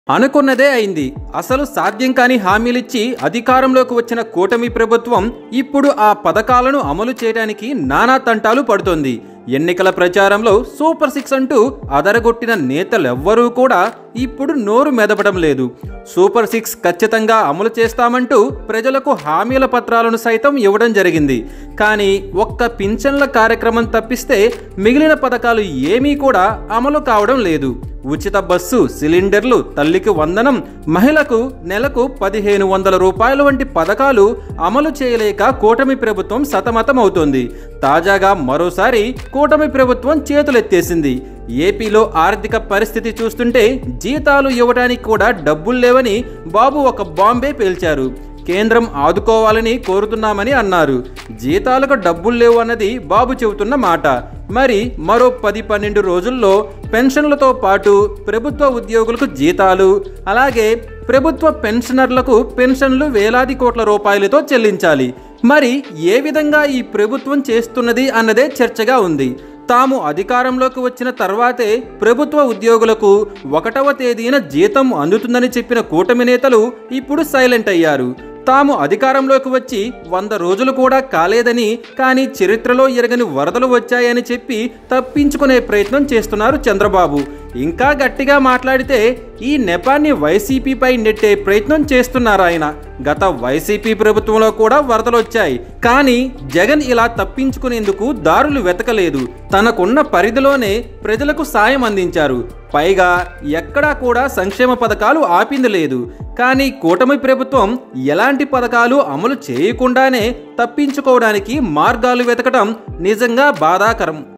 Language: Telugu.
అనుకున్నదే అయింది అసలు సాధ్యం కాని హామీలిచ్చి అధికారంలోకి వచ్చిన కూటమి ప్రభుత్వం ఇప్పుడు ఆ పథకాలను అమలు చేయడానికి నానా తంటాలు పడుతోంది ఎన్నికల ప్రచారంలో సూపర్ సిక్స్ అంటూ అదరగొట్టిన నేతలెవ్వరూ కూడా ఇప్పుడు నోరు మెదపడం లేదు సూపర్ సిక్స్ ఖచ్చితంగా అమలు చేస్తామంటూ ప్రజలకు హామీల పత్రాలను సైతం ఇవ్వడం జరిగింది కానీ ఒక్క పింఛన్ల కార్యక్రమం తప్పిస్తే మిగిలిన పథకాలు ఏమీ కూడా అమలు కావడం లేదు ఉచిత బస్సు సిలిండర్లు తల్లికి వందనం మహిళకు నెలకు పదిహేను వందల రూపాయల వంటి పథకాలు అమలు చేయలేక కూటమి ప్రభుత్వం సతమతమవుతోంది తాజాగా మరోసారి కూటమి ప్రభుత్వం చేతులెత్తేసింది ఏపీలో ఆర్థిక పరిస్థితి చూస్తుంటే జీతాలు ఇవ్వడానికి కూడా డబ్బులు లేవని బాబు ఒక బాంబే పేల్చారు కేంద్రం ఆదుకోవాలని కోరుతున్నామని అన్నారు జీతాలకు డబ్బులు లేవు అన్నది బాబు చెబుతున్న మాట మరి మరో పది పన్నెండు రోజుల్లో పెన్షన్లతో పాటు ప్రభుత్వ ఉద్యోగులకు జీతాలు అలాగే ప్రభుత్వ పెన్షనర్లకు పెన్షన్లు వేలాది కోట్ల రూపాయలతో చెల్లించాలి మరి ఏ విధంగా ఈ ప్రభుత్వం చేస్తున్నది అన్నదే చర్చగా ఉంది తాము అధికారంలోకి వచ్చిన తర్వాతే ప్రభుత్వ ఉద్యోగులకు ఒకటవ తేదీన జీతం అందుతుందని చెప్పిన కూటమి నేతలు ఇప్పుడు సైలెంట్ అయ్యారు తాము అధికారంలోకి వచ్చి వంద రోజులు కూడా కాలేదని కానీ చరిత్రలో ఎరగని వరదలు వచ్చాయని చెప్పి తప్పించుకునే ప్రయత్నం చేస్తున్నారు చంద్రబాబు ఇంకా గట్టిగా మాట్లాడితే ఈ నెపాన్ని వైసీపీపై నెట్టే ప్రయత్నం చేస్తున్నారు ఆయన గత వైసీపీ ప్రభుత్వంలో కూడా వరదలు వచ్చాయి కానీ జగన్ ఇలా తప్పించుకునేందుకు దారులు వెతకలేదు తనకున్న పరిధిలోనే ప్రజలకు సాయం అందించారు పైగా ఎక్కడా కూడా సంక్షేమ పథకాలు ఆపింది లేదు కానీ కూటమి ప్రభుత్వం ఎలాంటి పథకాలు అమలు చేయకుండానే తప్పించుకోవడానికి మార్గాలు వెతకటం నిజంగా బాధాకరం